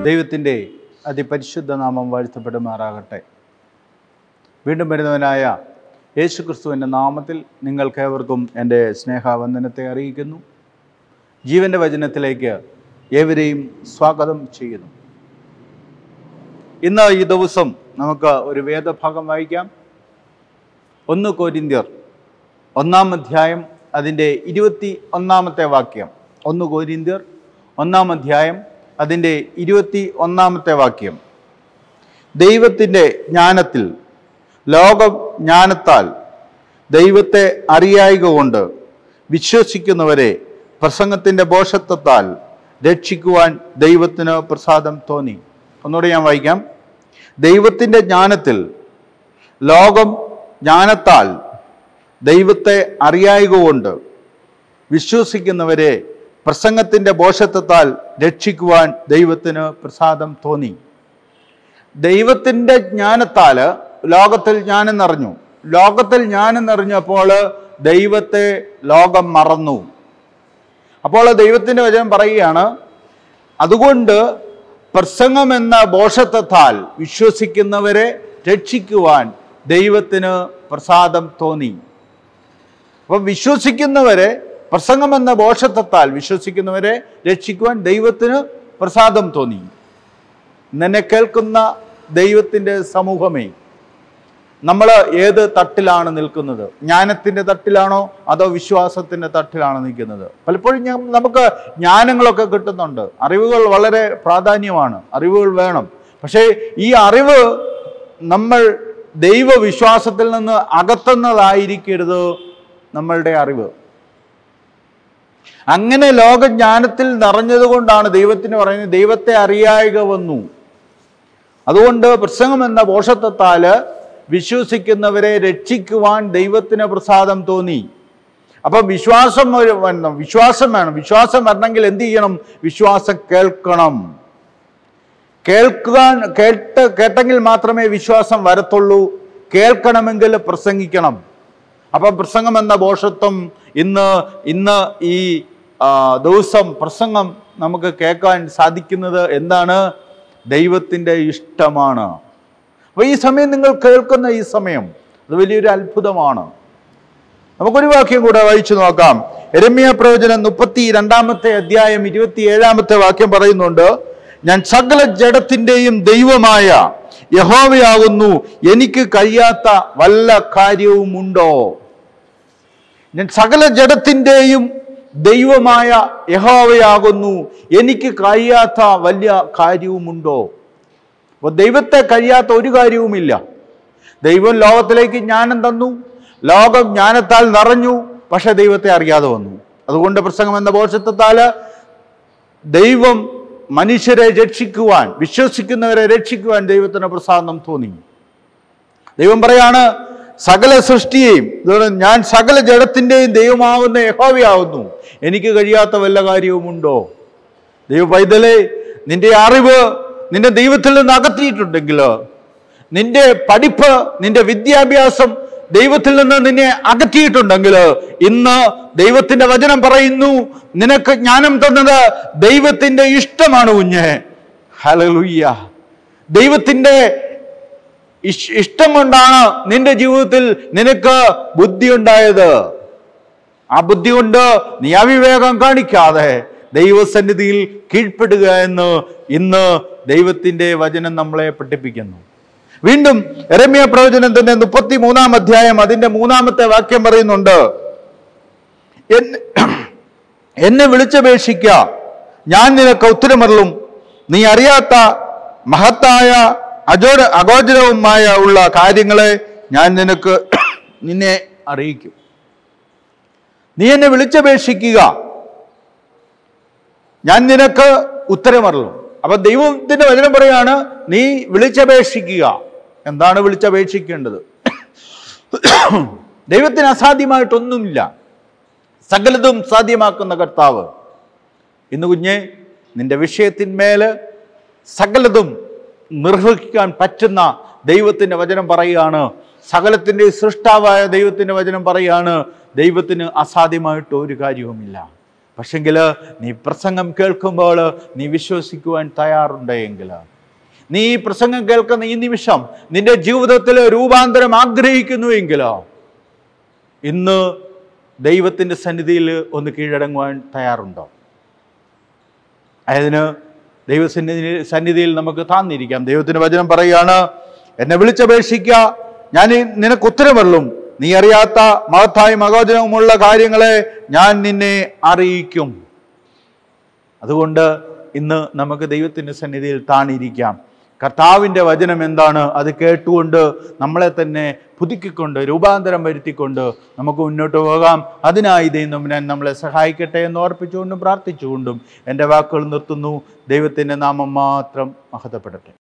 ദൈവത്തിൻ്റെ അതിപരിശുദ്ധ നാമം വാഴ്ത്തപ്പെടുമാറാകട്ടെ വീണ്ടും വരുന്നവനായ യേശുക്രിസ്തുവിൻ്റെ നാമത്തിൽ നിങ്ങൾക്കേവർക്കും എൻ്റെ സ്നേഹവന്ദനത്തെ അറിയിക്കുന്നു ജീവൻ്റെ വചനത്തിലേക്ക് ഏവരെയും സ്വാഗതം ചെയ്യുന്നു ഇന്ന് ഈ ദിവസം നമുക്ക് ഒരു വേദഭാഗം വായിക്കാം ഒന്ന് കോരിന്ത്യർ ഒന്നാം അധ്യായം അതിൻ്റെ ഇരുപത്തി ഒന്നാമത്തെ വാക്യം ഒന്ന് കോരിന്ത്യർ ഒന്നാം അധ്യായം അതിൻ്റെ ഇരുപത്തി ഒന്നാമത്തെ വാക്യം ദൈവത്തിൻ്റെ ജ്ഞാനത്തിൽ ലോക ജ്ഞാനത്താൽ ദൈവത്തെ അറിയായിക കൊണ്ട് വിശ്വസിക്കുന്നവരെ പ്രസംഗത്തിൻ്റെ ബോഷത്വത്താൽ രക്ഷിക്കുവാൻ ദൈവത്തിന് പ്രസാദം തോന്നി ഒന്നുകൂടെ ഞാൻ വായിക്കാം ദൈവത്തിൻ്റെ ജ്ഞാനത്തിൽ ലോകം ജ്ഞാനത്താൽ ദൈവത്തെ അറിയായിക കൊണ്ട് വിശ്വസിക്കുന്നവരെ പ്രസംഗത്തിൻ്റെ ബോഷത്വത്താൽ രക്ഷിക്കുവാൻ ദൈവത്തിന് പ്രസാദം തോന്നി ദൈവത്തിൻ്റെ ജ്ഞാനത്താൽ ലോകത്തിൽ ജ്ഞാനം നിറഞ്ഞു ലോകത്തിൽ ജ്ഞാനം നിറഞ്ഞപ്പോൾ ദൈവത്തെ ലോകം മറന്നു അപ്പോൾ ദൈവത്തിൻ്റെ വചനം പറയുകയാണ് അതുകൊണ്ട് പ്രസംഗം എന്ന ബോഷത്വത്താൽ വിശ്വസിക്കുന്നവരെ രക്ഷിക്കുവാൻ ദൈവത്തിന് പ്രസാദം തോന്നി അപ്പം വിശ്വസിക്കുന്നവരെ പ്രസംഗം എന്ന ബോഷത്വത്താൽ വിശ്വസിക്കുന്നവരെ രക്ഷിക്കുവാൻ ദൈവത്തിന് പ്രസാദം തോന്നി ഇന്നെന്നെ കേൾക്കുന്ന ദൈവത്തിൻ്റെ സമൂഹമേ നമ്മൾ ഏത് തട്ടിലാണ് നിൽക്കുന്നത് ജ്ഞാനത്തിൻ്റെ തട്ടിലാണോ അതോ വിശ്വാസത്തിൻ്റെ തട്ടിലാണോ നിൽക്കുന്നത് പലപ്പോഴും ഞാൻ നമുക്ക് ജ്ഞാനങ്ങളൊക്കെ കിട്ടുന്നുണ്ട് അറിവുകൾ വളരെ പ്രാധാന്യമാണ് അറിവുകൾ വേണം പക്ഷേ ഈ അറിവ് നമ്മൾ ദൈവവിശ്വാസത്തിൽ നിന്ന് അകത്തുന്നതായിരിക്കരുത് നമ്മളുടെ അറിവ് അങ്ങനെ ലോകജ്ഞാനത്തിൽ നിറഞ്ഞതുകൊണ്ടാണ് ദൈവത്തിന് പറയുന്നത് ദൈവത്തെ അറിയായിക വന്നു അതുകൊണ്ട് പ്രസംഗം എന്ന പോഷത്വത്താല് വിശ്വസിക്കുന്നവരെ രക്ഷിക്കുവാൻ ദൈവത്തിന് പ്രസാദം തോന്നി അപ്പൊ വിശ്വാസം ഒരു വരണം വിശ്വാസം വേണം വിശ്വാസം വരണമെങ്കിൽ എന്ത് ചെയ്യണം വിശ്വാസം കേൾക്കണം കേൾക്കാൻ കേട്ട് കേട്ടെങ്കിൽ മാത്രമേ വിശ്വാസം വരത്തുള്ളൂ കേൾക്കണമെങ്കിൽ പ്രസംഗിക്കണം അപ്പം പ്രസംഗം എന്ന ബോഷത്വം ഇന്ന് ഇന്ന് ഈ ആ, ദിവസം പ്രസംഗം നമുക്ക് കേൾക്കാൻ സാധിക്കുന്നത് എന്താണ് ദൈവത്തിൻ്റെ ഇഷ്ടമാണ് അപ്പോൾ ഈ സമയം നിങ്ങൾ കേൾക്കുന്ന ഈ സമയം അത് വലിയൊരു അത്ഭുതമാണ് നമുക്കൊരു വാക്യം കൂടെ വായിച്ചു നോക്കാം എരമ്യ പ്രവചനം മുപ്പത്തി രണ്ടാമത്തെ അധ്യായം ഇരുപത്തി ഏഴാമത്തെ വാക്യം പറയുന്നുണ്ട് ഞാൻ സകല ജഡത്തിൻ്റെയും ദൈവമായ യഹോവയാകുന്നു എനിക്ക് കഴിയാത്ത വല്ല കാര്യവുമുണ്ടോ ഞാൻ സകല ജഡത്തിൻ്റെയും ദൈവമായ യഹോവയാകുന്നു എനിക്ക് കഴിയാത്ത വലിയ കാര്യവുമുണ്ടോ അപ്പോൾ ദൈവത്തെ കഴിയാത്ത ഒരു കാര്യവുമില്ല ദൈവം ലോകത്തിലേക്ക് ജ്ഞാനം തന്നു ലോകം ജ്ഞാനത്താൽ നിറഞ്ഞു പക്ഷെ ദൈവത്തെ അറിയാതെ വന്നു അതുകൊണ്ട് പ്രസംഗം എന്ന ബോധത്വത്താല് ദൈവം മനുഷ്യരെ രക്ഷിക്കുവാൻ വിശ്വസിക്കുന്നവരെ രക്ഷിക്കുവാൻ ദൈവത്തിന് പ്രസാദം തോന്നി ദൈവം പറയാണ് സകല സൃഷ്ടിയെയും ഇതുകൊണ്ട് ഞാൻ സകല ജഡത്തിൻ്റെയും ദൈവമാവുന്ന യഹോവയാവുന്നു എനിക്ക് കഴിയാത്ത വല്ല കാര്യവുമുണ്ടോ ദൈവ പൈതലേ നിന്റെ അറിവ് നിന്റെ ദൈവത്തിൽ നിന്ന് അകറ്റിയിട്ടുണ്ടെങ്കിൽ നിന്റെ പഠിപ്പ് നിന്റെ വിദ്യാഭ്യാസം ദൈവത്തിൽ നിന്ന് നിന്നെ അകറ്റിയിട്ടുണ്ടെങ്കിൽ ഇന്ന് ദൈവത്തിന്റെ വചനം പറയുന്നു നിനക്ക് ജ്ഞാനം തന്നത് ദൈവത്തിന്റെ ഇഷ്ടമാണ് കുഞ്ഞ് ഹലലുയ്യ ദൈവത്തിന്റെ ഇഷ്- ഇഷ്ടം കൊണ്ടാണ് നിന്റെ ജീവിതത്തിൽ നിനക്ക് ബുദ്ധി ഉണ്ടായത് ആ ബുദ്ധി കൊണ്ട് നീ അവിവേകം കാണിക്കാതെ ദൈവസന്നിധിയിൽ കീഴ്പ്പെടുക എന്ന് ഇന്ന് ദൈവത്തിന്റെ വചനം നമ്മളെ പഠിപ്പിക്കുന്നു വീണ്ടും എരമ്യ പ്രവചനത്തിന്റെ മുപ്പത്തി മൂന്നാം അധ്യായം അതിന്റെ മൂന്നാമത്തെ വാക്യം പറയുന്നുണ്ട് എന്നെ എന്നെ വിളിച്ചപേക്ഷിക്ക ഞാൻ നിനക്ക് ഉത്തരമറിലും നീ അറിയാത്ത മഹത്തായ അജോര അഗോചരവുമായ ഉള്ള കാര്യങ്ങളെ ഞാൻ നിനക്ക് നിന്നെ അറിയിക്കും നീ എന്നെ വിളിച്ചപേക്ഷിക്കുക ഞാൻ നിനക്ക് ഉത്തരമറിയും അപ്പൊ ദൈവത്തിന്റെ വചനം പറയാണ് നീ വിളിച്ചപേക്ഷിക്കുക എന്താണ് വിളിച്ചപേക്ഷിക്കേണ്ടത് ദൈവത്തിന് അസാധ്യമായിട്ടൊന്നുമില്ല സകലതും സാധ്യമാക്കുന്ന കർത്താവ് ഇന്ന് കുഞ്ഞെ നിന്റെ വിഷയത്തിന്മേൽ സകലതും നിർവഹിക്കാൻ പറ്റുന്ന ദൈവത്തിൻ്റെ വചനം പറയുകയാണ് സകലത്തിൻ്റെ സൃഷ്ടാവായ ദൈവത്തിൻ്റെ വചനം പറയുകയാണ് ദൈവത്തിന് അസാധ്യമായിട്ട് ഒരു കാര്യവുമില്ല പക്ഷെങ്കിൽ നീ പ്രസംഗം കേൾക്കുമ്പോൾ നീ വിശ്വസിക്കുവാൻ തയ്യാറുണ്ടെങ്കിൽ നീ ഈ പ്രസംഗം കേൾക്കുന്ന ഈ നിമിഷം നിന്റെ ജീവിതത്തിൽ രൂപാന്തരം ആഗ്രഹിക്കുന്നുവെങ്കിൽ ഇന്ന് ദൈവത്തിൻ്റെ സന്നിധിയിൽ ഒന്ന് കീഴടങ്ങുവാൻ തയ്യാറുണ്ടോ അതിന് ദൈവസന്നിധി സന്നിധിയിൽ നമുക്ക് താന്നിരിക്കാം ദൈവത്തിന് വചനം പറയുകയാണ് എന്നെ വിളിച്ചപേക്ഷിക്കുക ഞാൻ ഈ നിനക്ക് ഉത്തരമരുളും നീ അറിയാത്ത മഹത്തായ മകോചനവുമുള്ള കാര്യങ്ങളെ ഞാൻ നിന്നെ അറിയിക്കും അതുകൊണ്ട് ഇന്ന് നമുക്ക് ദൈവത്തിൻ്റെ സന്നിധിയിൽ താണിരിക്കാം കർത്താവിൻ്റെ വചനം എന്താണ് അത് കേട്ടുകൊണ്ട് നമ്മളെ തന്നെ പുതുക്കിക്കൊണ്ട് രൂപാന്തരം വരുത്തിക്കൊണ്ട് നമുക്ക് മുന്നോട്ട് പോകാം അതിനായി ദൈവം ഞാൻ നമ്മളെ സഹായിക്കട്ടെ എന്ന് ഓർപ്പിച്ചുകൊണ്ടും പ്രാർത്ഥിച്ചുകൊണ്ടും എൻ്റെ വാക്കുകൾ നിർത്തുന്നു ദൈവത്തിൻ്റെ നാമം മാത്രം മഹത്വപ്പെടട്ടെ